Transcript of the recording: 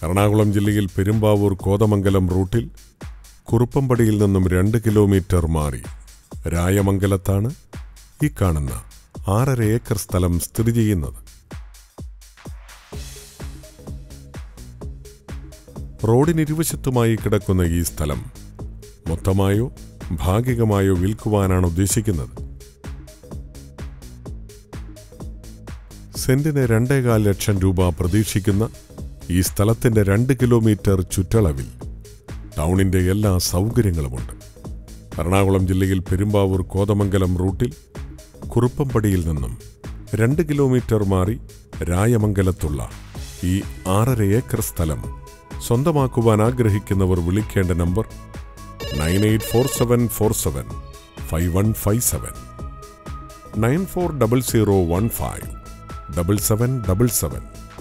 എറണാകുളം ജില്ലയിൽ പെരുമ്പാവൂർ കോതമംഗലം റൂട്ടിൽ കുറുപ്പമ്പടിയിൽ നിന്നും രണ്ട് കിലോമീറ്റർ മാറി രായമംഗലത്താണ് ഈ കാണുന്ന ആറര ഏക്കർ സ്ഥലം സ്ഥിതി ചെയ്യുന്നത് റോഡിനിരുവശത്തുമായി കിടക്കുന്ന ഈ സ്ഥലം മൊത്തമായോ ഭാഗികമായോ വിൽക്കുവാനാണ് ഉദ്ദേശിക്കുന്നത് സെന്റിന് രണ്ടേകാൽ ലക്ഷം രൂപ പ്രതീക്ഷിക്കുന്ന ഈ സ്ഥലത്തിന്റെ രണ്ട് കിലോമീറ്റർ ചുറ്റളവിൽ ടൗണിന്റെ എല്ലാ സൗകര്യങ്ങളുമുണ്ട് എറണാകുളം ജില്ലയിൽ പെരുമ്പാവൂർ കോതമംഗലം റൂട്ടിൽ കുറുപ്പമ്പടിയിൽ നിന്നും രണ്ട് കിലോമീറ്റർ മാറി രായമംഗലത്തുള്ള ഈ ആറര ഏക്കർ സ്ഥലം സ്വന്തമാക്കുവാൻ ആഗ്രഹിക്കുന്നവർ വിളിക്കേണ്ട number nine eight four seven four seven five one five seven nine four double zero one five double seven double seven